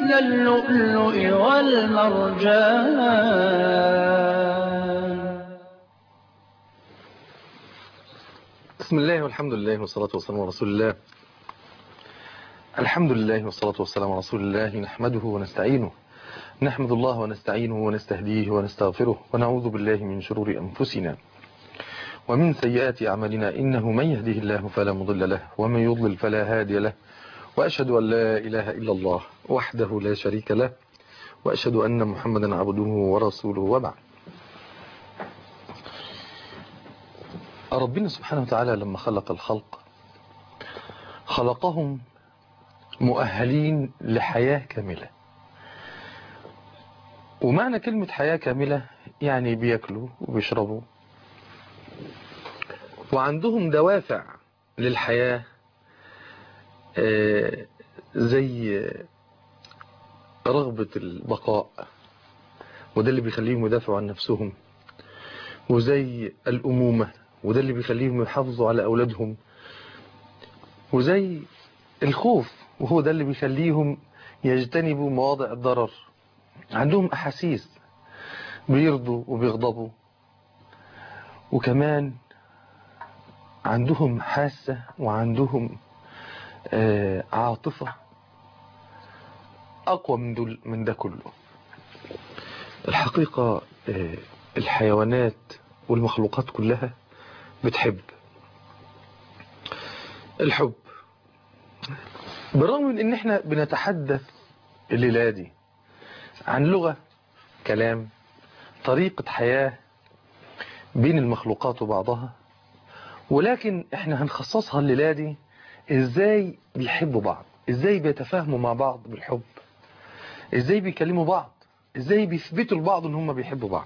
مثل اللؤلؤ والمرجان بسم الله والحمد لله والصلاة والسلام على رسول الله الحمد لله والصلاة والسلام على رسول الله نحمده ونستعينه نحمد الله ونستعينه ونستهديه ونستغفره ونعوذ بالله من شرور أنفسنا ومن سيئات أعمالنا إنه من يهده الله فلا مضل له ومن يضلل فلا هادي له وأشهد أن لا إله إلا الله وحده لا شريك له وأشهد أن محمدا عبده ورسوله وبعد ربنا سبحانه وتعالى لما خلق الخلق خلقهم مؤهلين لحياة كاملة ومعنى كلمة حياة كاملة يعني بياكلوا وبيشربوا وعندهم دوافع للحياة آه، زي رغبة البقاء وده اللي بيخليهم يدافعوا عن نفسهم وزي الأمومة وده اللي بيخليهم يحافظوا على أولادهم وزي الخوف وهو ده اللي بيخليهم يجتنبوا مواضع الضرر عندهم أحاسيس بيرضوا وبيغضبوا وكمان عندهم حاسة وعندهم آه، عاطفة أقوى من, دول من ده كله الحقيقة آه، الحيوانات والمخلوقات كلها بتحب الحب بالرغم من ان احنا بنتحدث الليلة دي عن لغة كلام طريقة حياة بين المخلوقات وبعضها ولكن احنا هنخصصها الليلة دي ازاي بيحبوا بعض ازاي بيتفاهموا مع بعض بالحب ازاي بيكلموا بعض ازاي بيثبتوا لبعض ان هم بيحبوا بعض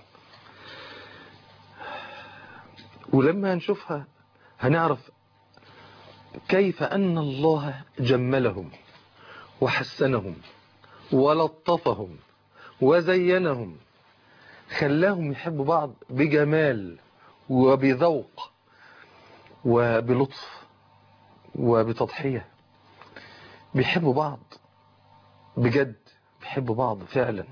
ولما هنشوفها هنعرف كيف أن الله جملهم وحسنهم ولطفهم وزينهم خلاهم يحبوا بعض بجمال وبذوق وبلطف وبتضحية بيحبوا بعض بجد بيحبوا بعض فعلا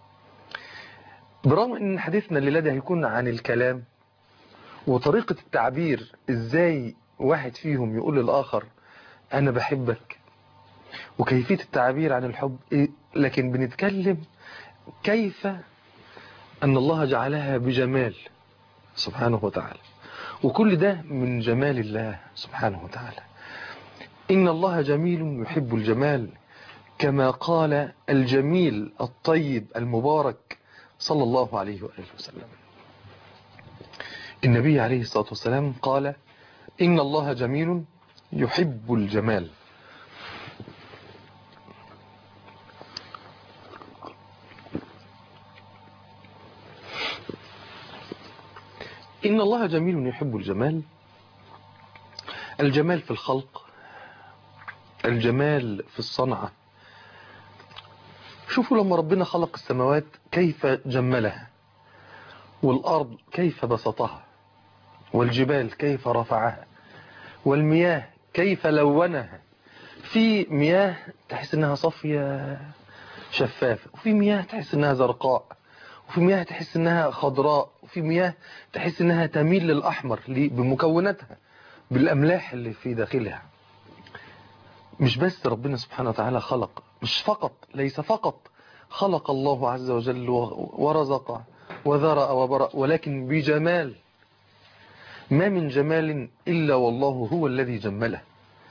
برغم ان حديثنا الليلة ده هيكون عن الكلام وطريقة التعبير ازاي واحد فيهم يقول للآخر أنا بحبك وكيفية التعبير عن الحب إيه؟ لكن بنتكلم كيف أن الله جعلها بجمال سبحانه وتعالى وكل ده من جمال الله سبحانه وتعالى إن الله جميل يحب الجمال كما قال الجميل الطيب المبارك صلى الله عليه وآله وسلم النبي عليه الصلاة والسلام قال إن الله جميل يحب الجمال إن الله جميل يحب الجمال الجمال في الخلق الجمال في الصنعة شوفوا لما ربنا خلق السماوات كيف جملها والأرض كيف بسطها والجبال كيف رفعها والمياه كيف لونها في مياه تحس انها صافية شفافة وفي مياه تحس انها زرقاء وفي مياه تحس انها خضراء وفي مياه تحس انها تميل للأحمر بمكوناتها بالأملاح اللي في داخلها مش بس ربنا سبحانه وتعالى خلق مش فقط ليس فقط خلق الله عز وجل ورزق وذرأ وبرأ ولكن بجمال ما من جمال إلا والله هو الذي جمله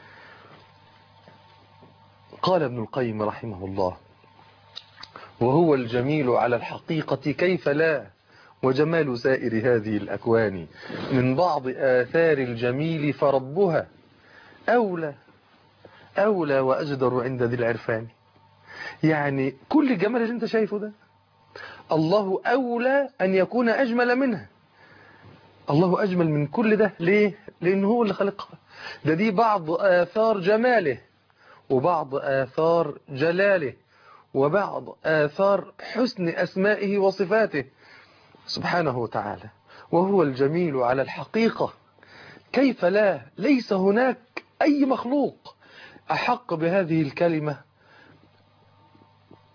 قال ابن القيم رحمه الله وهو الجميل على الحقيقة كيف لا وجمال سائر هذه الأكوان من بعض آثار الجميل فربها أولى أولى وأجدر عند ذي العرفان يعني كل الجمال اللي انت شايفه ده الله أولى أن يكون أجمل منها الله أجمل من كل ده ليه؟ لأنه هو اللي خلقها ده دي بعض آثار جماله وبعض آثار جلاله وبعض آثار حسن أسمائه وصفاته سبحانه وتعالى وهو الجميل على الحقيقة كيف لا ليس هناك أي مخلوق أحق بهذه الكلمة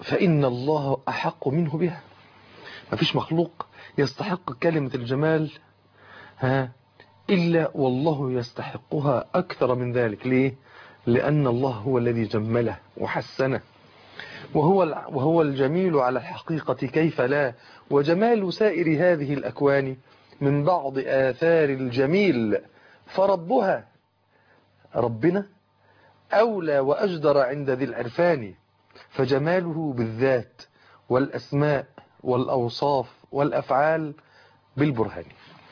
فإن الله أحق منه بها مفيش مخلوق يستحق كلمة الجمال ها إلا والله يستحقها أكثر من ذلك ليه؟ لأن الله هو الذي جمله وحسنه وهو وهو الجميل على الحقيقة كيف لا وجمال سائر هذه الأكوان من بعض آثار الجميل فربها ربنا أولى وأجدر عند ذي العرفان فجماله بالذات والأسماء والأوصاف والأفعال بالبرهان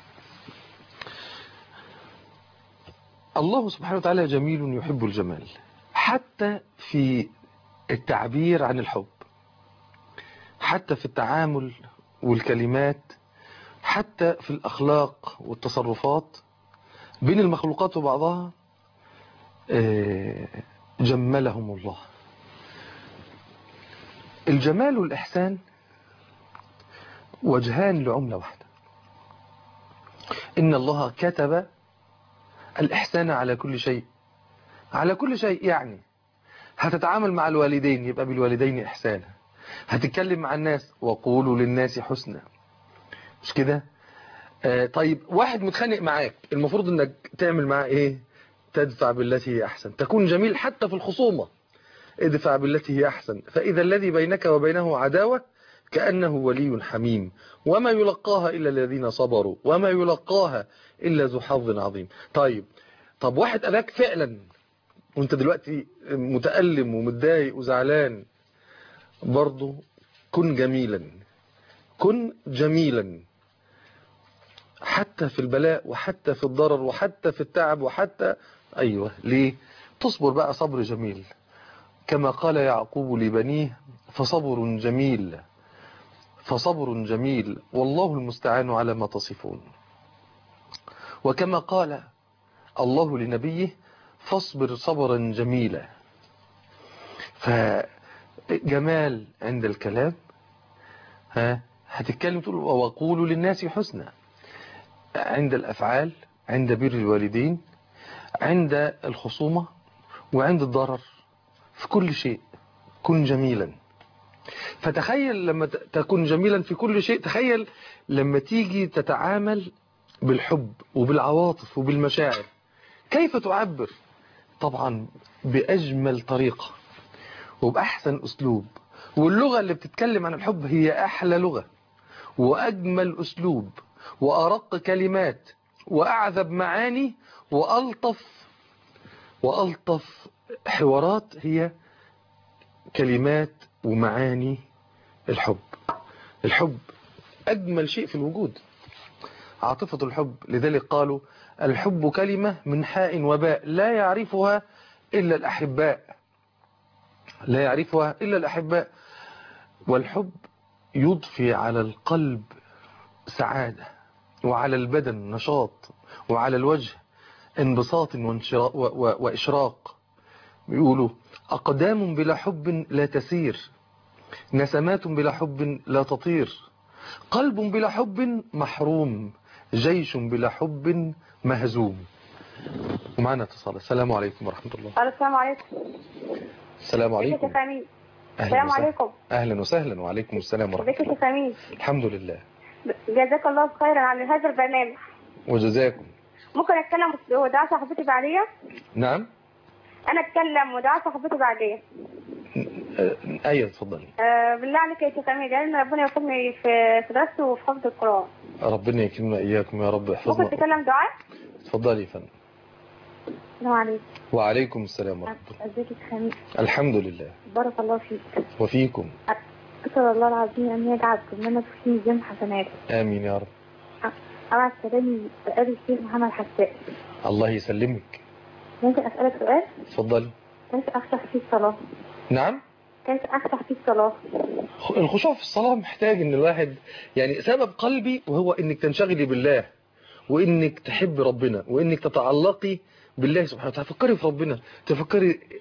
الله سبحانه وتعالى جميل يحب الجمال حتى في التعبير عن الحب حتى في التعامل والكلمات حتى في الأخلاق والتصرفات بين المخلوقات وبعضها جملهم الله الجمال والإحسان وجهان لعملة واحدة إن الله كتب الإحسان على كل شيء على كل شيء يعني هتتعامل مع الوالدين يبقى بالوالدين إحسانا هتتكلم مع الناس وقولوا للناس حسنا مش كده آه طيب واحد متخانق معاك المفروض انك تعمل معاه ايه تدفع بالتي هي احسن تكون جميل حتى في الخصومة ادفع بالتي هي احسن فاذا الذي بينك وبينه عداوة كأنه ولي حميم وما يلقاها إلا الذين صبروا وما يلقاها إلا ذو حظ عظيم طيب طب واحد أذاك فعلا وانت دلوقتي متألم ومتضايق وزعلان برضه كن جميلا كن جميلا حتى في البلاء وحتى في الضرر وحتى في التعب وحتى أيوة ليه تصبر بقى صبر جميل كما قال يعقوب لبنيه فصبر جميل فصبر جميل والله المستعان على ما تصفون وكما قال الله لنبيه فاصبر صبرا جميلا فجمال عند الكلام ها هتتكلم تقول وقولوا للناس حسنا عند الأفعال عند بر الوالدين عند الخصومة وعند الضرر في كل شيء كن جميلا فتخيل لما تكون جميلا في كل شيء تخيل لما تيجي تتعامل بالحب وبالعواطف وبالمشاعر كيف تعبر طبعا بأجمل طريقة وبأحسن أسلوب واللغة اللي بتتكلم عن الحب هي أحلى لغة وأجمل أسلوب وأرق كلمات وأعذب معاني وألطف وألطف حوارات هي كلمات ومعاني الحب الحب أجمل شيء في الوجود عاطفة الحب لذلك قالوا الحب كلمة من حاء وباء لا يعرفها إلا الأحباء لا يعرفها إلا الأحباء والحب يضفي على القلب سعادة وعلى البدن نشاط وعلى الوجه انبساط وإشراق بيقولوا أقدام بلا حب لا تسير نسمات بلا حب لا تطير قلب بلا حب محروم جيش بلا حب مهزوم ومعنا اتصال السلام عليكم ورحمة الله السلام عليكم السلام عليكم ازيك يا فمين أهلا السلام وسهلا. عليكم أهلا وسهلا وعليكم السلام ورحمة ازيك يا فمين الحمد لله جزاك الله خيرا عن هذا البرنامج وجزاكم ممكن اتكلم ودعاء صاحبتي بعديه نعم انا اتكلم ودعاء صاحبتي بعديه آه، أيوة اتفضلي أه بالله عليك يا شيخ امين لان ربنا يوفقني في في درسه وفي حفظ القران ربنا يكرمنا إياكم يا رب ممكن احفظنا تتكلم دعاء اتفضلي يا فندم السلام عليكم وعليكم السلام ورحمة الله ازيك يا شيخ امين الحمد لله بارك الله فيك وفيكم اسال الله العظيم ان يجعل كلنا في ميزان حسناته آمين يا رب ابعت سلامي لآل الشيخ محمد حساء الله يسلمك ممكن اسالك سؤال اتفضلي كيف افتح فيه الصلاه نعم كيف افتح فيه الصلاه الخشوع في الصلاة محتاج ان الواحد يعني سبب قلبي وهو انك تنشغلي بالله وانك تحب ربنا وانك تتعلقي بالله سبحانه وتعالى تفكري في ربنا تفكري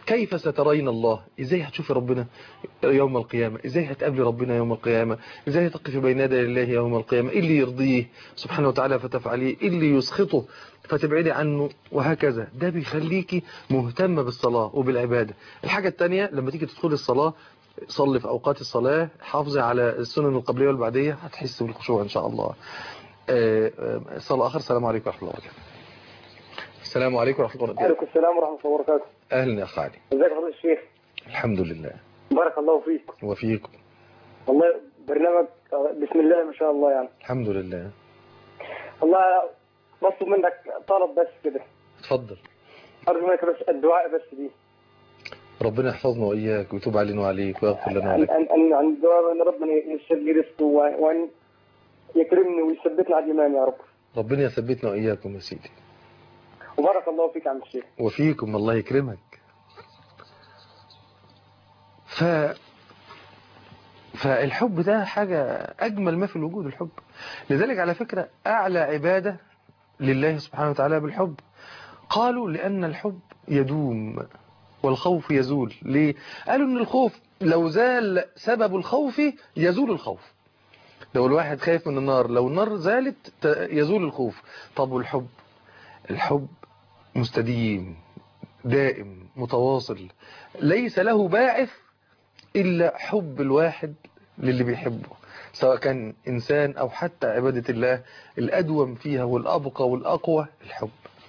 كيف سترين الله ازاي هتشوفي ربنا يوم القيامة ازاي هتقابلي ربنا يوم القيامة ازاي هتقفي بين يدي الله يوم القيامة ايه اللي يرضيه سبحانه وتعالى فتفعليه ايه اللي يسخطه فتبعدي عنه وهكذا ده بيخليكي مهتمة بالصلاة وبالعبادة الحاجة التانية لما تيجي تدخلي الصلاة صلي في أوقات الصلاة حافظي على السنن القبلية والبعدية هتحس بالخشوع إن شاء الله صلاة آخر السلام عليكم ورحمة الله وبركاته السلام عليكم ورحمة الله وبركاته وعليكم السلام ورحمة الله وبركاته أهلا يا أخ علي ازيك يا فضيلة الشيخ الحمد لله بارك الله فيك وفيكم والله برنامج آه، بسم الله ما شاء الله يعني الحمد لله والله بطلب منك طلب بس كده اتفضل أرجو منك بس الدعاء بس دي ربنا يحفظنا وإياك ويتوب علينا وعليك ويغفر لنا أن ولك أن أن عن الدعاء أن ربنا ييسر لي رزقه وأن وأن يكرمني ويثبتني على الإيمان يا رب ربنا يثبتنا وإياكم يا سيدي وبارك الله فيك يا عم الشيخ وفيكم الله يكرمك ف فالحب ده حاجة أجمل ما في الوجود الحب لذلك على فكرة أعلى عبادة لله سبحانه وتعالى بالحب قالوا لأن الحب يدوم والخوف يزول ليه؟ قالوا أن الخوف لو زال سبب الخوف يزول الخوف لو الواحد خايف من النار لو النار زالت ت- يزول الخوف طب والحب الحب مستديم دائم متواصل ليس له باعث إلا حب الواحد للي بيحبه سواء كان إنسان أو حتى عبادة الله الأدوم فيها والأبقى والأقوى الحب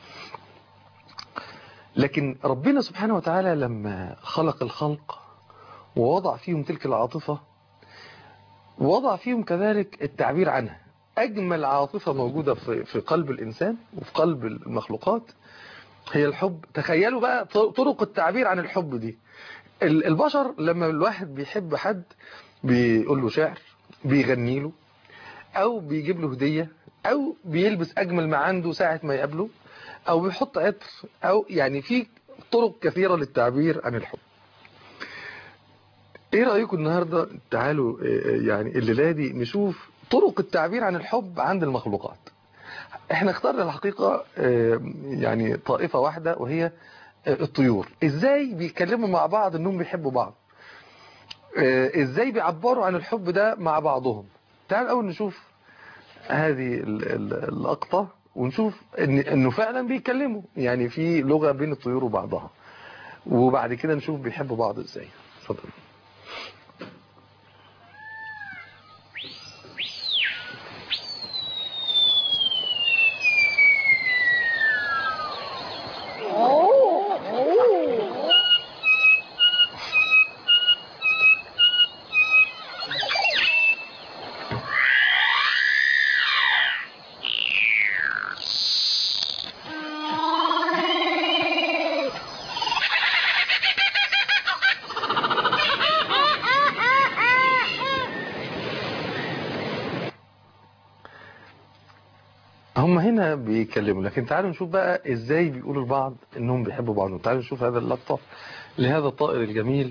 لكن ربنا سبحانه وتعالى لما خلق الخلق ووضع فيهم تلك العاطفة وضع فيهم كذلك التعبير عنها أجمل عاطفة موجودة في في قلب الإنسان وفي قلب المخلوقات هي الحب تخيلوا بقى طرق التعبير عن الحب دي ال- البشر لما الواحد بيحب حد بيقول له شعر بيغني له او بيجيب له هدية او بيلبس اجمل ما عنده ساعة ما يقابله او بيحط عطر او يعني في طرق كثيرة للتعبير عن الحب ايه رأيكم النهاردة تعالوا آه، يعني الليلة دي نشوف طرق التعبير عن الحب عند المخلوقات احنا اخترنا الحقيقة آه، يعني طائفة واحدة وهي آه، الطيور ازاي بيتكلموا مع بعض انهم بيحبوا بعض آه، ازاي بيعبروا عن الحب ده مع بعضهم تعال اول نشوف هذه ال- ال- اللقطة ونشوف إن انه فعلا بيتكلموا يعني في لغة بين الطيور وبعضها وبعد كده نشوف بيحبوا بعض ازاي اتفضل هم هنا بيتكلموا لكن تعالوا نشوف بقى ازاي بيقولوا لبعض انهم بيحبوا بعض تعالوا نشوف هذا اللقطة لهذا الطائر الجميل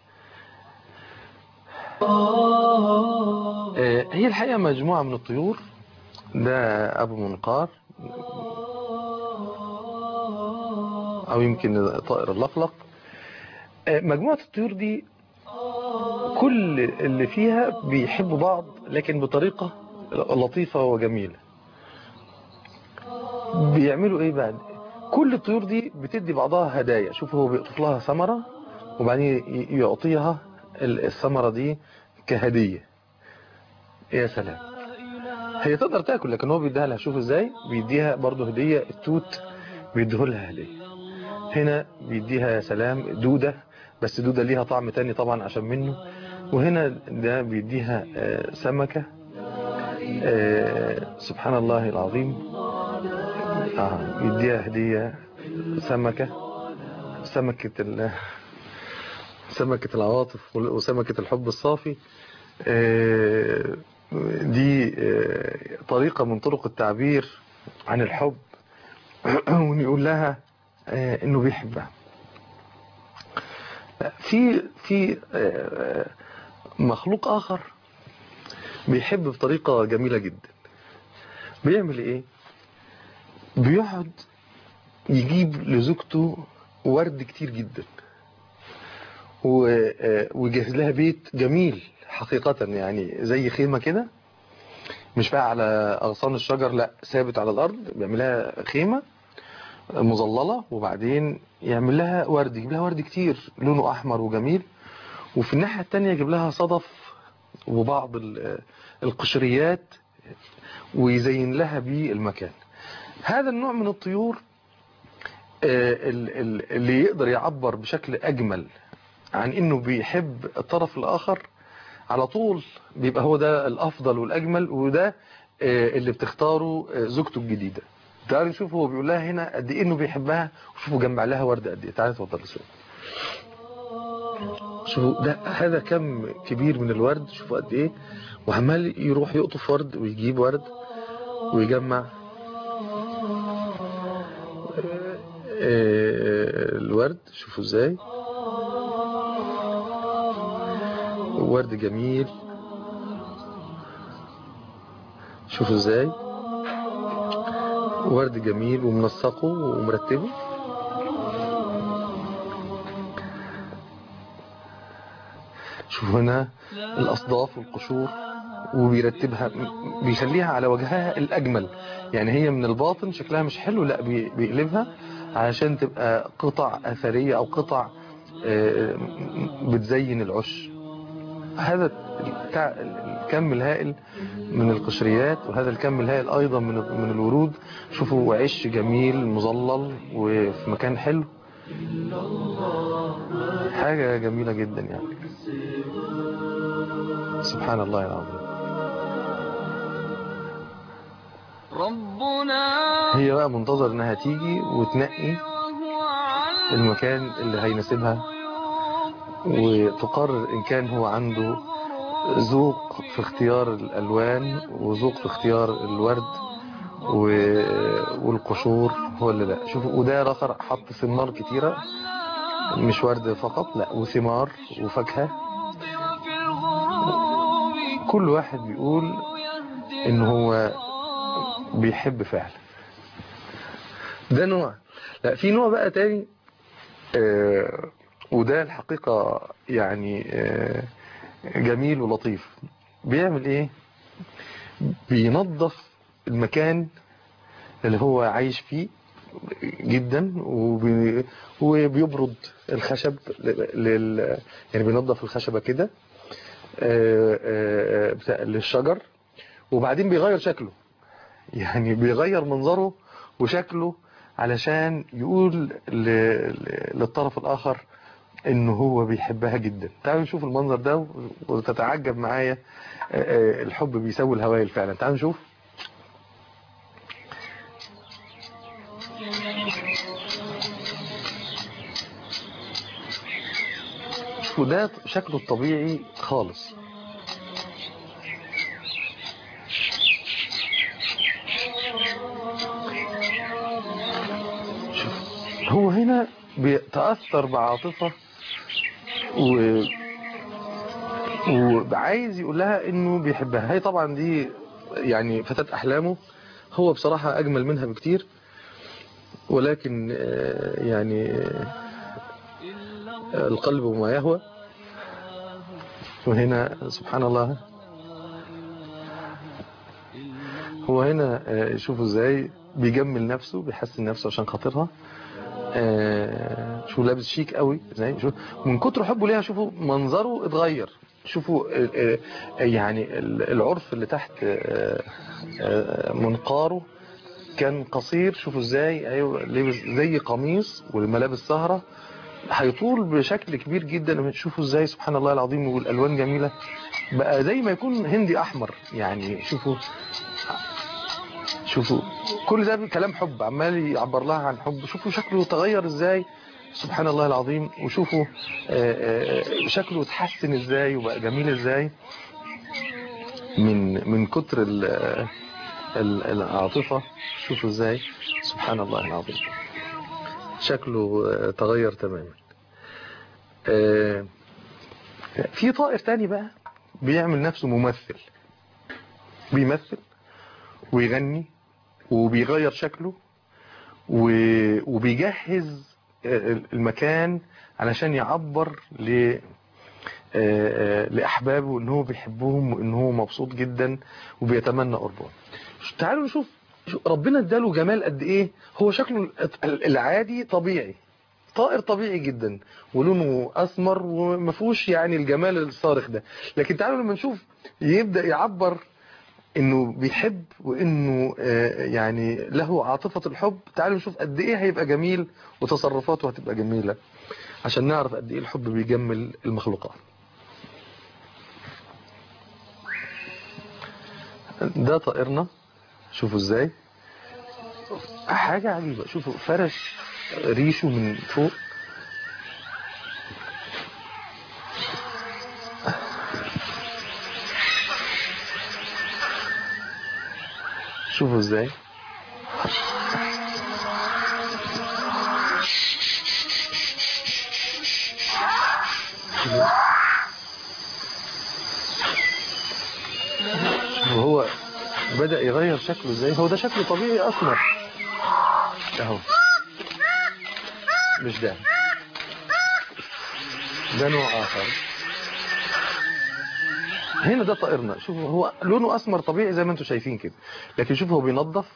آه، هي الحقيقة مجموعة من الطيور ده أبو منقار أو يمكن طائر اللقلق آه، مجموعة الطيور دي كل اللي فيها بيحبوا بعض لكن بطريقة لطيفة وجميلة بيعملوا ايه بعد كل الطيور دي بتدي بعضها هدايا شوف هو بيقطف لها ثمرة وبعدين ي- يعطيها ال- الثمرة دي كهدية يا سلام هي تقدر تاكل لكن هو بيديها لها شوف ازاي بيديها برضه هدية التوت بيديه لها هدية هنا بيديها يا سلام دودة بس دودة ليها طعم تاني طبعا عشان منه وهنا ده بيديها آه، سمكة آه، سبحان الله العظيم اه يديها هدية سمكة سمكة ال سمكة العواطف وسمكة الحب الصافي آه، دي آه، طريقة من طرق التعبير عن الحب ونقول لها آه، انه بيحبها في في آه، مخلوق اخر بيحب بطريقة جميلة جدا بيعمل ايه بيقعد يجيب لزوجته ورد كتير جدا و- آه، ويجهز لها بيت جميل حقيقة يعني زي خيمة كده مش بقى على أغصان الشجر لا ثابت على الأرض بيعملها خيمة مظللة وبعدين يعمل لها ورد يجيب لها ورد كتير لونه أحمر وجميل وفي الناحية التانية يجيب لها صدف وبعض ال- القشريات ويزين لها بيه المكان هذا النوع من الطيور آه، ال- ال- اللي يقدر يعبر بشكل أجمل عن إنه بيحب الطرف الآخر على طول بيبقى هو ده الأفضل والأجمل وده آه، اللي بتختاره آه، زوجته الجديدة تعالوا نشوف هو بيقول لها هنا قد إيه إنه بيحبها وشوفوا جمع لها ورد قد إيه تعالوا اتفضل شوف شوفوا ده هذا كم كبير من الورد شوفوا قد إيه وعمال يروح يقطف ورد ويجيب ورد ويجمع آه، الورد شوفوا ازاي ورد جميل شوفوا ازاي ورد جميل ومنسقه ومرتبه شوفوا هنا الأصداف والقشور وبيرتبها بيخليها على وجهها الأجمل يعني هي من الباطن شكلها مش حلو لا بي- بيقلبها علشان تبقى قطع أثرية أو قطع آه، بتزين العش هذا التع- الكم الهائل من القشريات وهذا الكم الهائل أيضا من من الورود شوفوا عش جميل مظلل وفي مكان حلو حاجة جميلة جدا يعني سبحان الله العظيم ربنا هي بقى منتظر انها تيجي وتنقي وهو على المكان اللي هيناسبها وتقرر ان كان هو عنده ذوق في اختيار الالوان وذوق في اختيار الورد و- والقشور هو اللي لا شوفوا وده رخر حط ثمار كتيرة مش ورد فقط لا وثمار وفاكهة في الغروب كل واحد بيقول يهدي ان هو بيحب فعلا ده نوع لا في نوع بقى تاني آه وده الحقيقة يعني آه جميل ولطيف بيعمل ايه بينظف المكان اللي هو عايش فيه جدا وبي وبيبرد الخشب لل يعني بينظف الخشبة كده آه، آه، بتاع- للشجر وبعدين بيغير شكله يعني بيغير منظره وشكله علشان يقول ل- ل- للطرف الآخر انه هو بيحبها جدا تعالوا نشوف المنظر ده وتتعجب معايا آه، آه، الحب بيسوي الهوايل فعلا تعالوا نشوف وده شكله الطبيعي خالص شوف، هو هنا بيتأثر بعاطفة و وعايز يقول لها انه بيحبها هي طبعا دي يعني فتاة احلامه هو بصراحة اجمل منها بكتير ولكن آه، يعني آه، القلب وما يهوى وهنا سبحان الله هو هنا آه، شوفوا ازاي بيجمل نفسه بيحسن نفسه عشان خاطرها آه، شوفوا لابس شيك قوي ازاي شوف من كتر حبه ليها شوفوا منظره اتغير شوفوا آه، آه، يعني ال- العرف اللي تحت آه، آه، منقاره كان قصير شوفوا ازاي ايوه لابس زي قميص والملابس سهره هيطول بشكل كبير جدا شوفوا ازاي سبحان الله العظيم والالوان جميله بقى زي ما يكون هندي احمر يعني شوفوا شوفوا كل ده كلام حب عمال يعبر لها عن حب شوفوا شكله تغير ازاي سبحان الله العظيم وشوفوا آه، آه، شكله اتحسن ازاي وبقى جميل ازاي من من كتر ال- ال- العاطفة شوفوا ازاي سبحان الله العظيم شكله آه، تغير تماما آه، في طائر تاني بقى بيعمل نفسه ممثل بيمثل ويغني وبيغير شكله و- وبيجهز المكان علشان يعبر ل لأحبابه ان هو بيحبهم وان هو مبسوط جدا وبيتمنى قربهم تعالوا نشوف ربنا اداله جمال قد ايه هو شكله العادي طبيعي طائر طبيعي جدا ولونه اسمر وما فيهوش يعني الجمال الصارخ ده لكن تعالوا لما نشوف يبدا يعبر انه بيحب وانه يعني له عاطفة الحب تعالوا نشوف قد ايه هيبقى جميل وتصرفاته هتبقى جميلة عشان نعرف قد ايه الحب بيجمل المخلوقات ده طائرنا شوفوا ازاي حاجة عجيبة شوفوا فرش ريشه من فوق شوفوا ازاي وهو بدأ يغير شكله ازاي هو ده شكله طبيعي اسمر اهو مش ده ده نوع اخر هنا ده طائرنا شوفوا هو لونه اسمر طبيعي زي ما انتم شايفين كده لكن شوفوا هو بينظف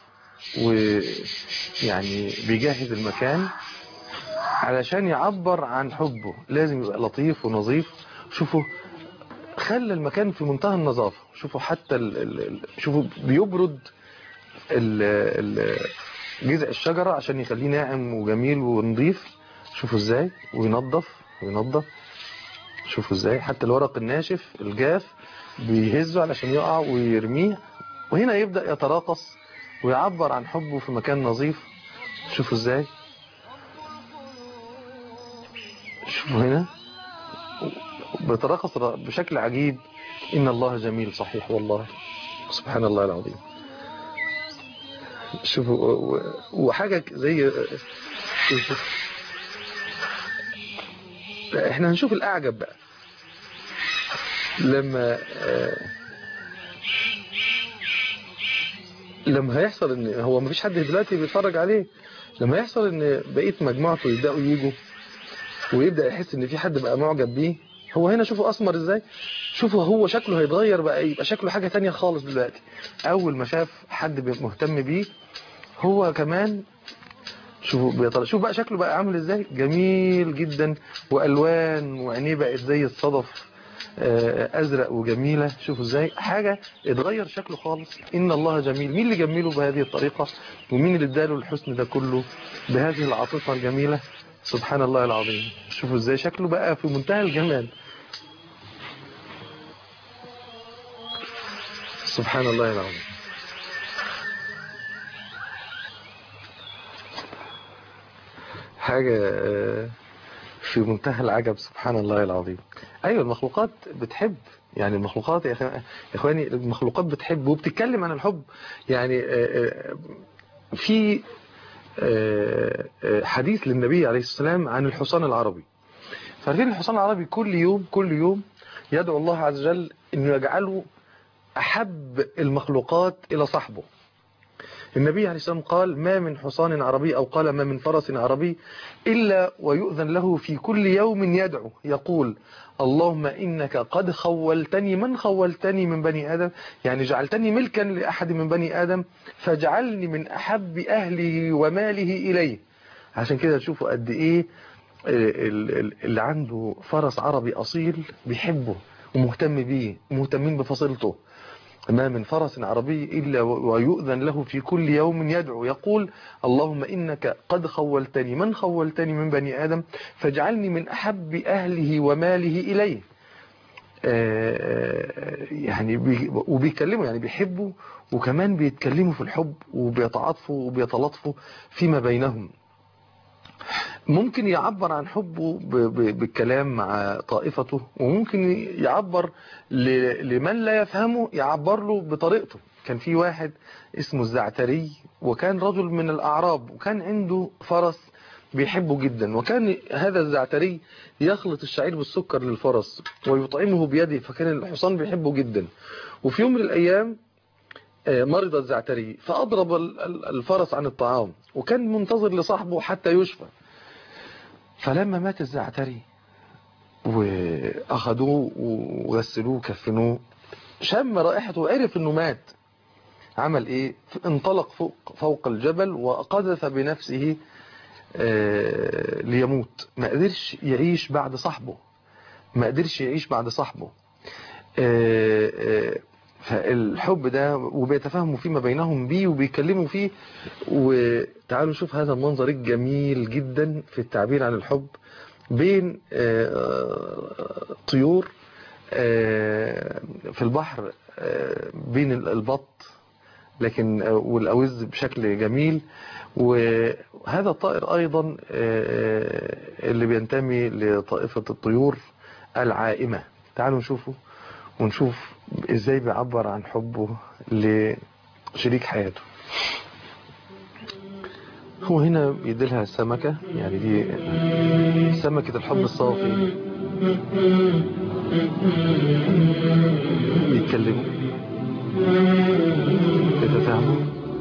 ويعني بيجهز المكان علشان يعبر عن حبه لازم يبقى لطيف ونظيف شوفوا خلى المكان في منتهى النظافة شوفوا حتى ال ال شوفوا بيبرد ال ال جذع الشجرة عشان يخليه ناعم وجميل ونظيف شوفوا ازاي وينظف وينظف شوفوا ازاي حتى الورق الناشف الجاف بيهزه علشان يقع ويرميه وهنا يبدأ يتراقص ويعبر عن حبه في مكان نظيف شوفوا ازاي شوفوا هنا بيتراقص بشكل عجيب إن الله جميل صحيح والله سبحان الله العظيم شوفوا وحاجة زي احنا هنشوف الأعجب بقى لما لما هيحصل ان هو مفيش حد دلوقتي بيتفرج عليه لما يحصل ان بقية مجموعته يبدأوا يجوا ويبدأ يحس ان في حد بقى معجب بيه هو هنا شوفوا اسمر ازاي شوفوا هو شكله هيتغير بقى يبقى شكله حاجة تانية خالص دلوقتي اول ما شاف حد مهتم بيه هو كمان شوفوا بيطلع شوف بقى شكله بقى عامل ازاي جميل جدا والوان وعينيه بقت زي الصدف ازرق وجميلة شوفوا ازاي حاجة اتغير شكله خالص ان الله جميل مين اللي جميله بهذه الطريقة ومين اللي اداله الحسن ده كله بهذه العاطفة الجميلة سبحان الله العظيم شوفوا ازاي شكله بقى في منتهى الجمال سبحان الله العظيم حاجة في منتهى العجب سبحان الله العظيم ايوه المخلوقات بتحب يعني المخلوقات يا اخواني المخلوقات بتحب وبتتكلم عن الحب يعني في حديث للنبي عليه السلام عن الحصان العربي فعارفين الحصان العربي كل يوم كل يوم يدعو الله عز وجل انه يجعله احب المخلوقات الى صاحبه النبي عليه السلام قال ما من حصان عربي أو قال ما من فرس عربي إلا ويؤذن له في كل يوم يدعو يقول اللهم إنك قد خولتني من خولتني من بني آدم يعني جعلتني ملكا لأحد من بني آدم فاجعلني من أحب أهله وماله إليه عشان كده تشوفوا قد إيه اللي عنده فرس عربي أصيل بيحبه ومهتم بيه ومهتمين بفصيلته ما من فرس عربي إلا ويؤذن له في كل يوم يدعو يقول اللهم إنك قد خولتني من خولتني من بني آدم فاجعلني من أحب أهله وماله إليه يعني وبيكلموا يعني بيحبوا وكمان بيتكلموا في الحب وبيتعاطفوا وبيتلطفوا فيما بينهم ممكن يعبر عن حبه بالكلام مع طائفته وممكن يعبر لمن لا يفهمه يعبر له بطريقته كان في واحد اسمه الزعتري وكان رجل من الأعراب وكان عنده فرس بيحبه جدا وكان هذا الزعتري يخلط الشعير بالسكر للفرس ويطعمه بيده فكان الحصان بيحبه جدا وفي يوم من الأيام مرض الزعتري فأضرب الفرس عن الطعام وكان منتظر لصاحبه حتى يشفى فلما مات الزعتري واخدوه وغسلوه وكفنوه شم رائحته وعرف انه مات عمل ايه انطلق فوق فوق الجبل وقذف بنفسه آه، ليموت ما قدرش يعيش بعد صاحبه ما قدرش يعيش بعد صاحبه آه، آه، فالحب ده وبيتفاهموا فيما بينهم بيه وبيكلموا فيه وتعالوا نشوف هذا المنظر الجميل جدا في التعبير عن الحب بين آه، طيور آه، في البحر آه، بين البط لكن آه، والأوز بشكل جميل وهذا الطائر أيضا آه، اللي بينتمي لطائفة الطيور العائمة تعالوا نشوفه ونشوف ازاي بيعبر عن حبه لشريك حياته هو هنا بيديلها السمكة يعني دي سمكة الحب الصافي بيتكلموا بيتفاهموا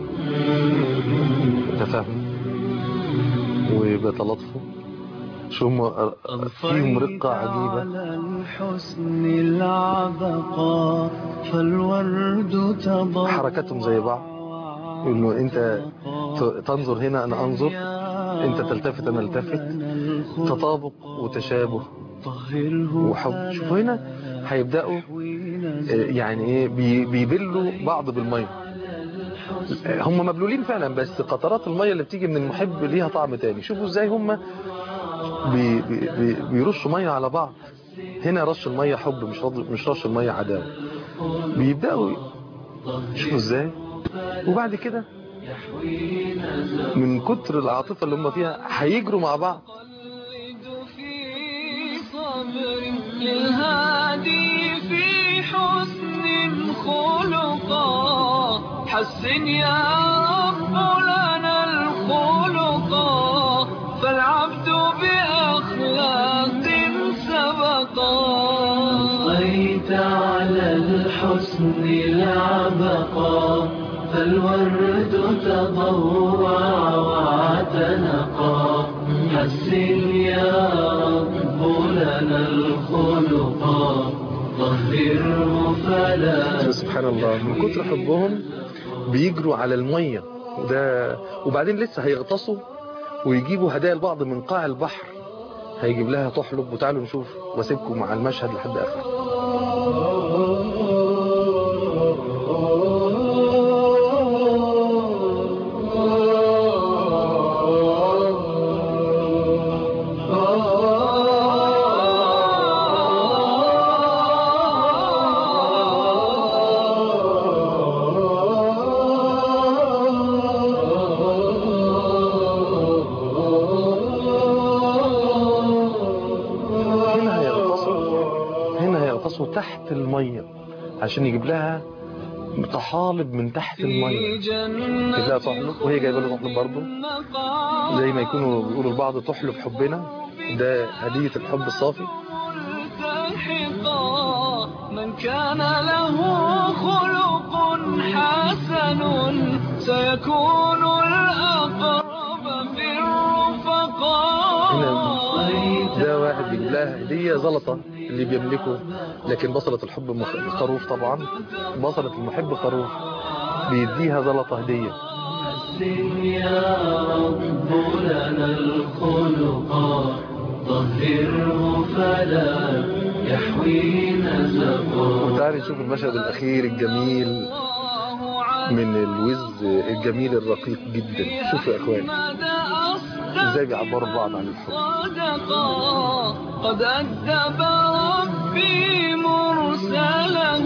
بيتفاهموا وبيتلاطفوا شو هم فيهم رقة عجيبة على الحسن العبقى فالورد تضوى حركاتهم زي بعض يقول له انت ت- تنظر هنا انا انظر انت تلتفت انا التفت تطابق وتشابه وحب شوفوا هنا هيبداوا آه، يعني ايه بي- بيبلوا بعض بالميه آه، هم مبلولين فعلا بس قطرات الميه اللي بتيجي من المحب ليها طعم تاني شوفوا ازاي هم بي بي بي بيرشوا ميه على بعض هنا رش الميه حب مش رد- مش رش الميه عداوه بيبداوا شوفوا ازاي وبعد كده من كتر العاطفه اللي هم فيها هيجروا مع بعض قلد في صبر للهادي في حسن خلقا حسن يا رب لنا الخلقا فالعبد بأخلاق سبقا أطيت على الحسن العبقا فالورد تضوع واعتنقا حسن يا رب لنا الخلقا طهره فلا سبحان الله من كتر حبهم بيجروا على الميه وده وبعدين لسه هيغطسوا ويجيبوا هدايا لبعض من قاع البحر هيجيب لها تحلب وتعالوا نشوف واسيبكم مع المشهد لحد اخر هنا هيغطسوا هنا هيغطسوا تحت الميه عشان يجيب لها طحالب من تحت الميه يجيب لها تحلب وهي جايبه له تحلب برضه زي ما يكونوا بيقولوا لبعض تحلب حبنا ده هديه الحب الصافي ملتحقا من كان له خلق حسن سيكون الأقرب في الرفقاء هنا ده واحد بيجيب لها هديه زلطه اللي بيملكه لكن بصله الحب مخ- خروف طبعا بصله المحب خروف بيديها زلطه هديه حسن يا رب لنا الخلقا طهره فلا يحوي نزقا وتعالي نشوف المشهد الاخير الجميل من الوز الجميل الرقيق جدا شوفوا يا اخوان ازاي بيعبروا بعض عن الحب صدقا قد أدب ربي مرسله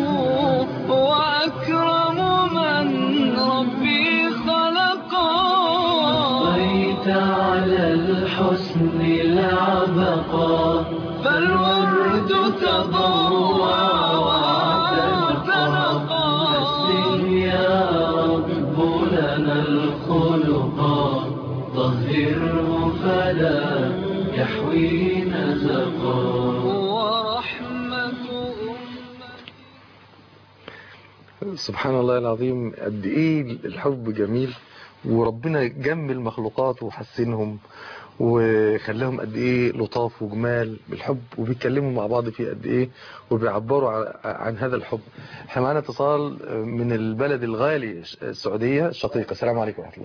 وأكرم من ربي خلقا بيت على الحسن العبقا فالورد تضوع واعتنقا حسن يا رب لنا الخلقا طهره فلا يحوي نزقا ورحمة سبحان الله العظيم قد ايه الحب جميل وربنا جمل مخلوقات وحسنهم وخلاهم قد ايه لطاف وجمال بالحب وبيتكلموا مع بعض فيه قد ايه وبيعبروا ع- عن هذا الحب احنا معانا اتصال من البلد الغالي السعودية الشقيقة السلام عليكم ورحمة الله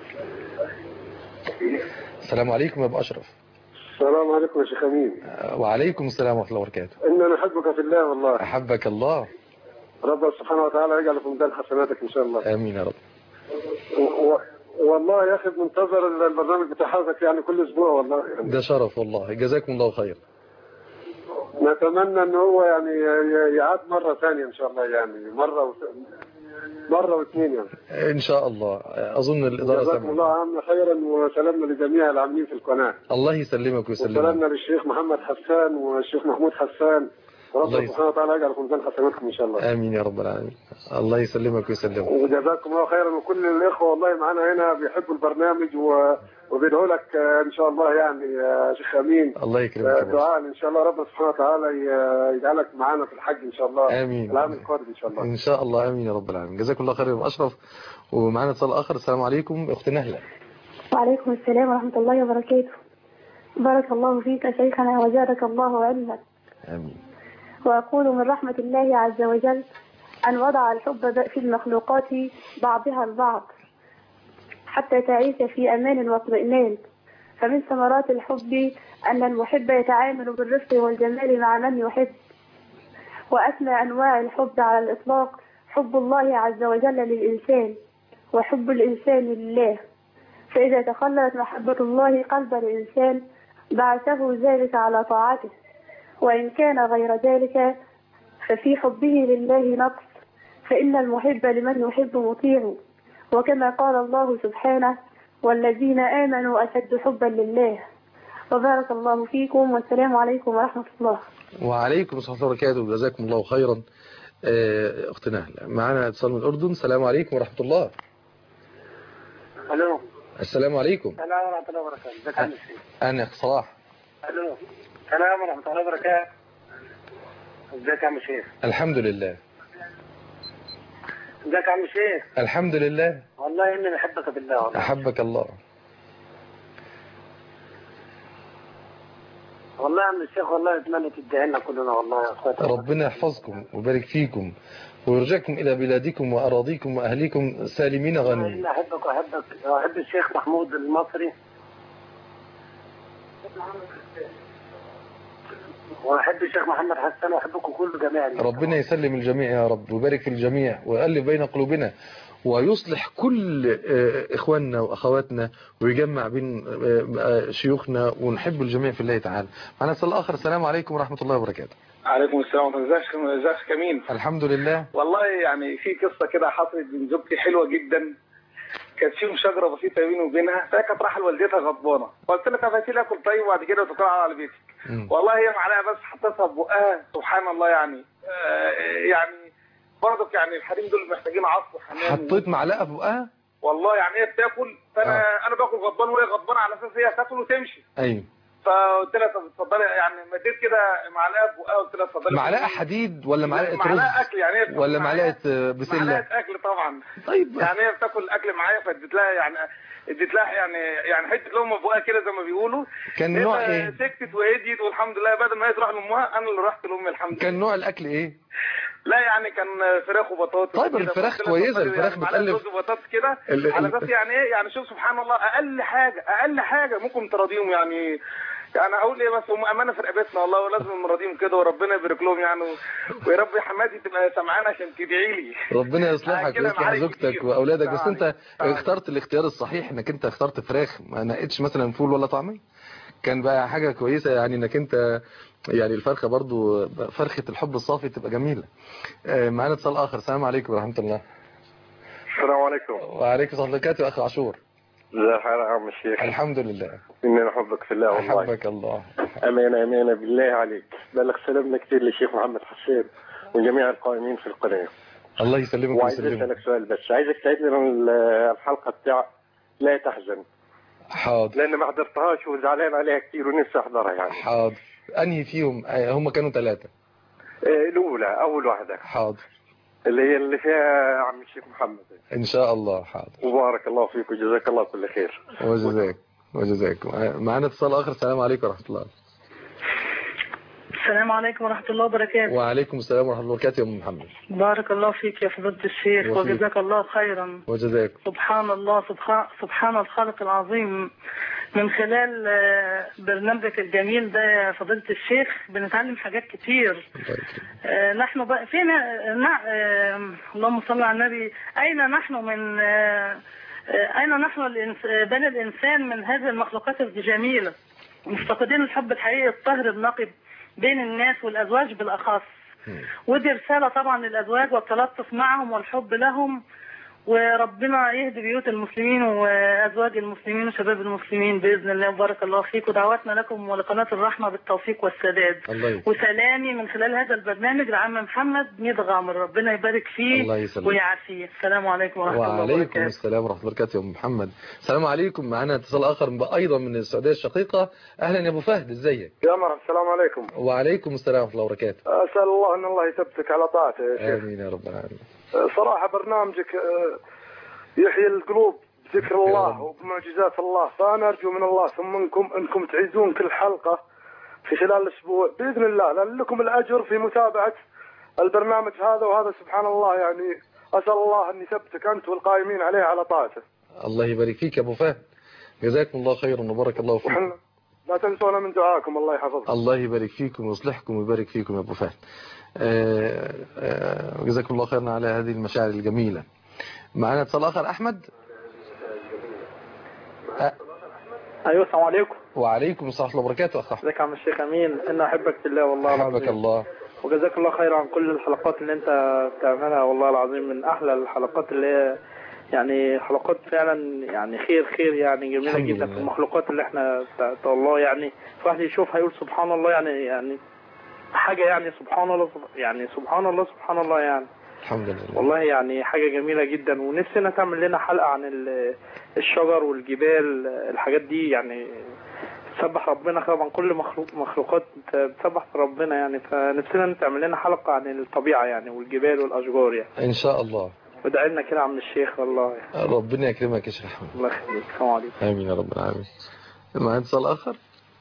السلام عليكم يا ابو اشرف السلام عليكم يا شيخ امين وعليكم السلام ورحمة الله وبركاته اننا نحبك في الله والله احبك الله رب سبحانه وتعالى يجعل في ميزان حسناتك ان شاء الله امين يا رب و... و... والله يا اخي منتظر البرنامج بتاع حضرتك يعني كل اسبوع والله يعني ده شرف والله جزاكم الله خير نتمنى ان هو يعني ي- يعاد مره ثانيه ان شاء الله يعني مره و... مره واثنين يعني ان شاء الله اظن الاداره جزاكم الله سامعه عنا خيرا وسلامنا لجميع العاملين في القناه الله يسلمك ويسلمك وسلامنا للشيخ محمد حسان والشيخ محمود حسان الله ورب يس- سبحانه وتعالى يجعل في ميزان حسناتكم ان شاء الله امين يا رب العالمين الله يسلمك ويسلمك وجزاكم الله خيرا وكل الاخوه والله معانا هنا بيحبوا البرنامج و... وبيدعوا لك آه، ان شاء الله يعني يا شيخ امين الله يكرمك آه، يا باشا. دعاء ان شاء الله ربنا سبحانه وتعالى ي- يجعلك معانا في الحج ان شاء الله آمين. العام القادم ان شاء الله ان شاء الله امين يا رب العالمين جزاكم الله خير يا ابو اشرف ومعانا اتصال اخر السلام عليكم اخت نهله وعليكم السلام ورحمة الله وبركاته بارك الله فيك يا شيخنا وزادك الله علما امين وأقول من رحمة الله عز وجل أن وضع الحب في المخلوقات بعضها البعض حتى تعيش في أمان واطمئنان فمن ثمرات الحب أن المحب يتعامل بالرفق والجمال مع من يحب وأسمى أنواع الحب على الإطلاق حب الله عز وجل للإنسان وحب الإنسان لله فإذا تخللت محبة الله قلب الإنسان بعثه ذلك على طاعته وإن كان غير ذلك ففي حبه لله نقص فإن المحب لمن يحب مطيع وكما قال الله سبحانه والذين آمنوا أشد حبا لله وبارك الله فيكم والسلام عليكم ورحمة الله وعليكم السلام ورحمه الله وبركاته جزاكم الله خيرا آه، اخت نهله معانا اتصال من الاردن السلام عليكم ورحمه الله الو السلام عليكم السلام ورحمه الله وبركاته ازيك يا عم الشيخ انا اخ صلاح الو السلام ورحمه الله وبركاته ازيك يا عم الشيخ الحمد لله ازيك يا عم الشيخ الحمد لله والله اني بحبك بالله والله احبك الله والله يا عم الشيخ والله اتمنى تدعي لنا كلنا والله يا اخواتي ربنا يحفظكم ويبارك فيكم ويرجعكم إلى بلادكم وأراضيكم وأهليكم سالمين والله غانمين اني احبك واحبك واحب الشيخ محمود المصري واحب الشيخ محمد حسان واحبكم كل جميعا ربنا يسلم الجميع يا رب ويبارك في الجميع ويألف بين قلوبنا ويصلح كل آه، إخواننا وأخواتنا ويجمع بين آه، آه، شيوخنا ونحب الجميع في الله تعالى معنا اتصال آخر السلام عليكم ورحمة الله وبركاته عليكم السلام ورحمة الله ازيك ازيك يا كمين الحمد لله والله يعني في قصة كده حصلت بين زوجتي حلوة جدا كانت فيهم شجرة بسيطة بيني وبينها فهي كانت رايحة لوالدتها غضبانة قلت لها طب هاتي لي اكل طيب وبعد كده تطلع على بيتك مم. والله هي معلقة بس حطيتها في بقها سبحان الله يعني آه يعني برضك يعني الحريم دول محتاجين عصف وحنان حطيت معلقة في بقها والله يعني هي بتاكل فانا انا باكل غضبان وهي غضبانة على اساس هي تاكل وتمشي أيوه فقلت لها طب اتفضلي يعني مديت كده معلقه في بقها قلت لها اتفضلي معلقة حديد ولا معلقة معلقه رز اكل يعني هي بتاكل ولا معايا. معلقة آه، بسلة معلقه اكل طبعا طيب يعني هي بتاكل اكل معايا فاديت لها يعني اديت لها يعني يعني حته لقمه في بقها كده زي ما بيقولوا كان هي نوع بقى إيه سكتت وهديت والحمد لله بدل ما هي تروح لامها انا اللي رحت لامي الحمد لله كان نوع الأكل إيه لا يعني كان فراخ وبطاطس طيب كده. الفراخ فقلت لها كويسة، اتفضلي الفراخ يعني معلقة بتألف. رز وبطاطس كده ال- على ال- اساس يعني ايه يعني شوف سبحان الله اقل حاجه اقل حاجه ممكن تراضيهم يعني يعني اقول ايه بس هم امانه في رقبتنا والله ولازم نراضيهم كده وربنا يبارك لهم يعني و- ويا رب يا حماتي تبقى سمعانه عشان تدعي لي ربنا يصلحك كده ويصلح معارك زوجتك كتير. واولادك بس تعالي. انت تعالي. اخترت الاختيار الصحيح انك انت اخترت فراخ ما نقتش مثلا فول ولا طعميه كان بقى حاجه كويسه يعني انك انت يعني الفرخه برضو فرخه الحب الصافي تبقى جميله آه، معانا اتصال اخر السلام عليكم ورحمه الله السلام عليكم وعليكم السلام ورحمه الله اخ عاشور ازي حالك يا عم الشيخ الحمد لله اني نحبك في الله والله احبك الله امانه امانه بالله عليك بلغ سلامنا كثير للشيخ محمد حسين وجميع القائمين في القناه الله يسلمك وعايز ويسلمك اسالك سؤال بس عايزك تعيد لنا ال- الحلقه بتاع لا تحزن حاضر لان ما حضرتهاش وزعلان عليها كثير ونفسي احضرها يعني حاضر انهي فيهم آه، هم كانوا ثلاثه آه، الاولى اول واحده حاضر اللي هي اللي فيها عم الشيخ محمد ان شاء الله حاضر وبارك الله فيك وجزاك الله كل خير وجزاك وجزاك معنا اتصال اخر السلام عليكم ورحمه الله السلام عليكم ورحمة الله وبركاته وعليكم السلام ورحمه الله وبركاته يا ام محمد بارك الله فيك يا فضيلة الشيخ وفيك. وجزاك الله خيرا وجزاك سبحان الله سبحان, سبحان الخالق العظيم من خلال آه، برنامجك الجميل ده يا فضيلة الشيخ بنتعلم حاجات كتير الله يكرمك. آه، نحن بقى فينا نع... آه، اللهم صل على النبي أين نحن من آه، آه، أين نحن الإنس... آه، بني الإنسان من هذه المخلوقات الجميلة مفتقدين الحب الحقيقي الطاهر النقي بين الناس والأزواج بالأخص ودي رسالة طبعا للأزواج والتلطف معهم والحب لهم وربنا يهدي بيوت المسلمين وأزواج المسلمين وشباب المسلمين بإذن الله وبارك الله فيك ودعواتنا لكم ولقناة الرحمة بالتوفيق والسداد الله يكرمك. وسلامي من خلال هذا البرنامج لعم محمد ميد غامر ربنا يبارك فيه الله يسلمك. ويعافيه السلام عليكم ورحمة الله وعليكم وبركاته السلام ورحمه الله وبركاته يا ام محمد السلام عليكم معنا اتصال اخر ايضا من السعوديه الشقيقه اهلا يا ابو فهد ازيك يا مرحبا السلام عليكم وعليكم السلام ورحمه الله وبركاته اسال الله ان الله يثبتك على طاعته يا شيخ امين يا رب العالمين صراحه برنامجك آه، يحيي القلوب بذكر الله وبمعجزات الله فانا ارجو من الله ثم منكم انكم تعيدون كل حلقه في خلال الاسبوع باذن الله لان لكم الاجر في متابعه البرنامج هذا وهذا سبحان الله يعني اسال الله ان يثبتك انت والقائمين عليه على طاعته الله يبارك فيك يا ابو فهد جزاكم الله خيرا وبارك الله فيكم وحنا لا تنسونا من دعائكم الله يحفظكم الله يبارك فيكم ويصلحكم ويبارك فيكم يا ابو فهد آه، آه، جزاكم الله خيرا على هذه المشاعر الجميله معنا اتصال اخر احمد ايوه السلام عليكم وعليكم السلام ورحمه الله وبركاته اخ احمد ازيك يا عم الشيخ امين انا احبك في الله والله حبك العظيم الله وجزاك الله خير عن كل الحلقات اللي انت بتعملها والله العظيم من احلى الحلقات اللي هي يعني حلقات فعلا يعني خير خير يعني جميله الحمد جدا لله. في المخلوقات اللي احنا بتاعت الله يعني الواحد يشوف هيقول سبحان الله يعني يعني حاجه يعني سبحان الله سب- يعني سبحان الله سبحان الله يعني الحمد لله والله يعني حاجة جميلة جدا ونفسنا تعمل لنا حلقة عن ال- الشجر والجبال الحاجات دي يعني تسبح ربنا طبعا كل مخلوق مخلوقات بتسبح ربنا يعني فنفسنا تعمل لنا حلقة عن الطبيعة يعني والجبال والأشجار يعني ان شاء الله وادعي لنا كده يا عم الشيخ والله ربنا يكرمك يا شيخ احمد الله يخليك السلام عليكم امين يا رب العالمين معنا اتصال اخر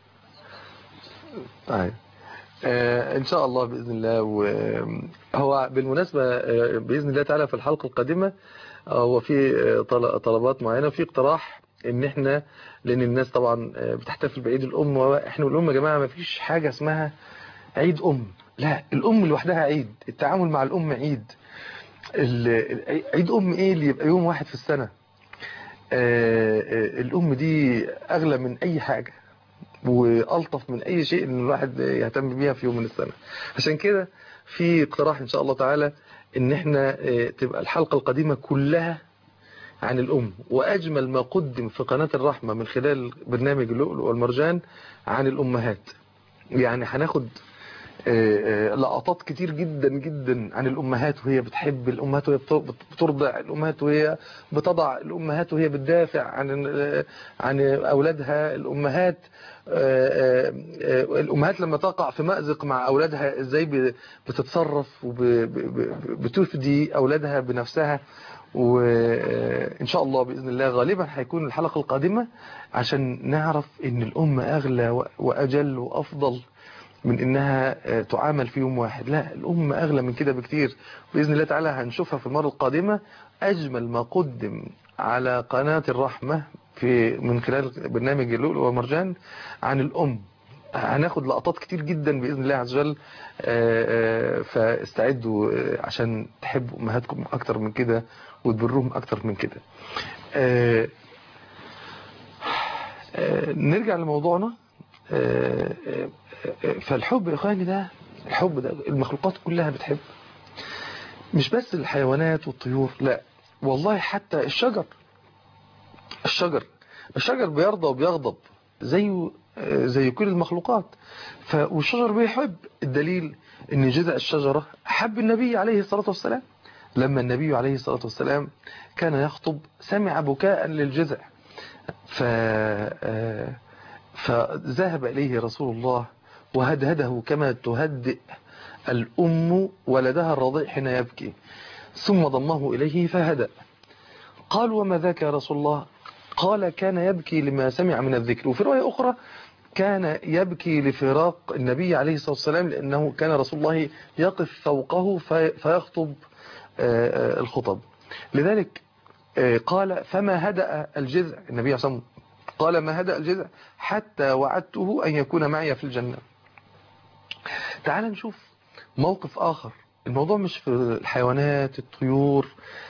طيب آه ان شاء الله باذن الله وهو بالمناسبه آه باذن الله تعالى في الحلقه القادمه آه، هو في آه، طل- طلبات معينه في اقتراح ان احنا لان الناس طبعا آه، بتحتفل بعيد الام واحنا والام يا جماعه ما فيش حاجه اسمها عيد ام لا الام لوحدها عيد التعامل مع الام عيد ال- ال- عيد ام ايه اللي يبقى يوم واحد في السنه آه، آه، الأم دي أغلى من أي حاجة وألطف من أي شيء إن الواحد يهتم بيها في يوم من السنة عشان كده في اقتراح إن شاء الله تعالى إن إحنا آه، تبقى الحلقة القديمة كلها عن الأم وأجمل ما قدم في قناة الرحمة من خلال برنامج اللؤلؤ والمرجان عن الأمهات يعني هناخد آه، آه، لقطات كتير جدا جدا عن الأمهات وهي بتحب الأمهات وهي بت- بترضع الأمهات وهي بتضع الأمهات وهي بتدافع عن آه، عن أولادها الأمهات آه، آه، آه، الأمهات لما تقع في مأزق مع أولادها إزاي ب- بتتصرف وبتفدي أولادها بنفسها وإن شاء الله بإذن الله غالبا هيكون الحلقة القادمة عشان نعرف إن الأم أغلى و- وأجل وأفضل من انها آه، تعامل في يوم واحد لا الام اغلى من كده بكتير باذن الله تعالى هنشوفها في المره القادمه اجمل ما قدم على قناه الرحمه في من خلال برنامج اللؤلؤ والمرجان عن الام هناخد لقطات كتير جدا باذن الله عز وجل آه، آه، فاستعدوا آه، عشان تحبوا امهاتكم اكتر من كده وتبروهم اكتر من كده آه، آه، نرجع لموضوعنا آه، آه، آه، فالحب يا اخواني ده الحب ده المخلوقات كلها بتحب مش بس الحيوانات والطيور لا والله حتى الشجر الشجر الشجر بيرضى وبيغضب زيه آه، زي كل المخلوقات ف والشجر بيحب الدليل ان جذع الشجرة حب النبي عليه الصلاة والسلام لما النبي عليه الصلاة والسلام كان يخطب سمع بكاء للجذع ف آه، فذهب إليه رسول الله وهدهده كما تهدئ الأم ولدها الرضيع حين يبكي ثم ضمه إليه فهدأ قال وما ذاك يا رسول الله قال كان يبكي لما سمع من الذكر وفي رواية أخرى كان يبكي لفراق النبي عليه الصلاة والسلام لأنه كان رسول الله يقف فوقه في- فيخطب آه، آه، الخطب لذلك آه، قال فما هدأ الجذع النبي عليه الصلاة والسلام قال ما هدأ الجذع حتى وعدته أن يكون معي في الجنة تعال نشوف موقف آخر الموضوع مش في الحيوانات الطيور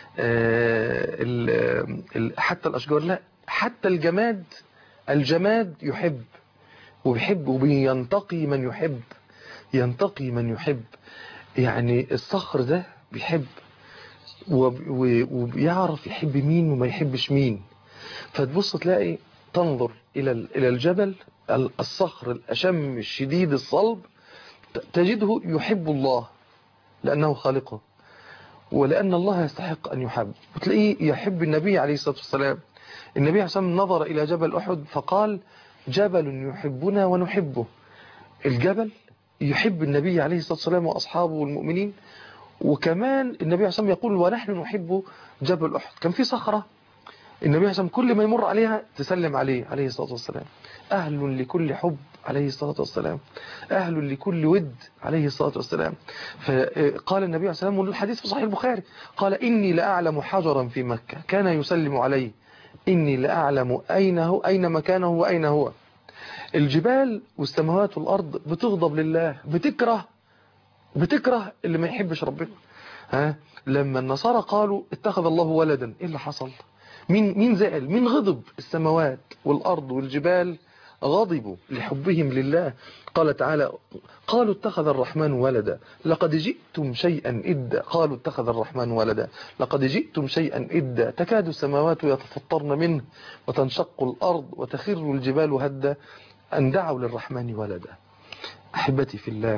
آه، ال- ال- حتى الأشجار لا حتى الجماد الجماد يحب وبيحب وبينتقي من يحب ينتقي من يحب يعني الصخر ده بيحب وب- و- وبيعرف يحب مين وما يحبش مين فتبص تلاقي تنظر إلى ال- إلى الجبل ال- الصخر الأشم الشديد الصلب ت- تجده يحب الله لأنه خالقه ولأن الله يستحق أن يحب وتلاقيه يحب النبي عليه الصلاة والسلام النبي عليه الصلاة والسلام نظر إلى جبل أحد فقال جبل يحبنا ونحبه الجبل يحب النبي عليه الصلاة والسلام وأصحابه والمؤمنين وكمان النبي عليه الصلاة والسلام يقول ونحن نحب جبل أحد كان في صخرة النبي عليه الصلاة والسلام كل ما يمر عليها تسلم عليه عليه الصلاة والسلام أهل لكل حب عليه الصلاة والسلام أهل لكل ود عليه الصلاة والسلام فقال النبي عليه الصلاة والسلام والحديث في صحيح البخاري قال إني لأعلم حجرا في مكة كان يسلم عليه إني لأعلم أين هو أين مكانه وأين هو الجبال والسماوات والأرض بتغضب لله بتكره بتكره اللي ما يحبش ربنا ها لما النصارى قالوا اتخذ الله ولدا ايه اللي حصل مين مين زعل مين غضب السماوات والأرض والجبال غضبوا لحبهم لله قال تعالى قالوا اتخذ الرحمن ولدا لقد جئتم شيئا إدا قالوا اتخذ الرحمن ولدا لقد جئتم شيئا إدا تكاد السماوات يتفطرن منه وتنشق الأرض وتخر الجبال هدا أن دعوا للرحمن ولدا أحبتي في الله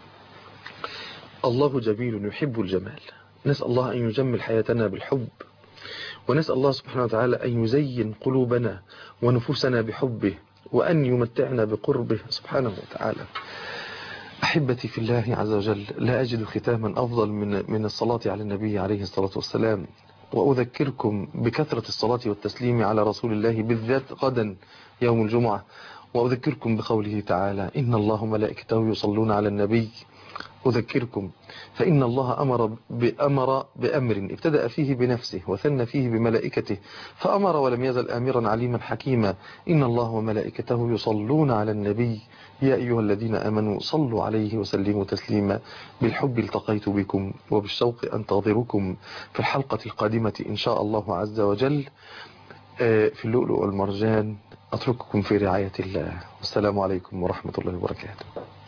الله جميل يحب الجمال نسأل الله أن يجمل حياتنا بالحب ونسأل الله سبحانه وتعالى أن يزين قلوبنا ونفوسنا بحبه وأن يمتعنا بقربه سبحانه وتعالى أحبتي في الله عز وجل لا أجد ختاما أفضل من من الصلاة على النبي عليه الصلاة والسلام وأذكركم بكثرة الصلاة والتسليم على رسول الله بالذات غدا يوم الجمعة وأذكركم بقوله تعالى إن الله ملائكته يصلون على النبي أذكركم فإن الله أمر بأمر بأمر ابتدأ فيه بنفسه وثنى فيه بملائكته فأمر ولم يزل آمرا عليما حكيما إن الله وملائكته يصلون على النبي يا أيها الذين آمنوا صلوا عليه وسلموا تسليما بالحب التقيت بكم وبالشوق أنتظركم في الحلقة القادمة إن شاء الله عز وجل في اللؤلؤ والمرجان أترككم في رعاية الله والسلام عليكم ورحمة الله وبركاته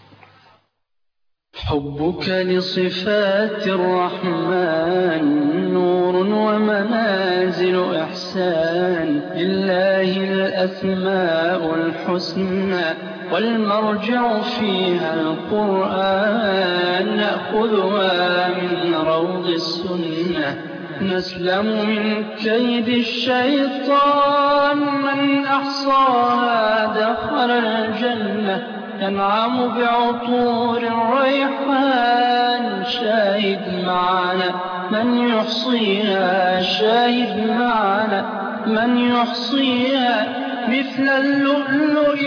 حبك لصفات الرحمن نور ومنازل إحسان لله الأسماء الحسنى والمرجع فيها القرآن نأخذها من روض السنة نسلم من كيد الشيطان من أحصاها دخل الجنة ينعم بعطور الريحان شاهد معنا من يحصيها شاهد معنا من يحصيها مثل اللؤلؤ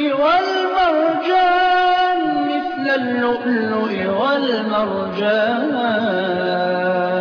والمرجان مثل اللؤلؤ والمرجان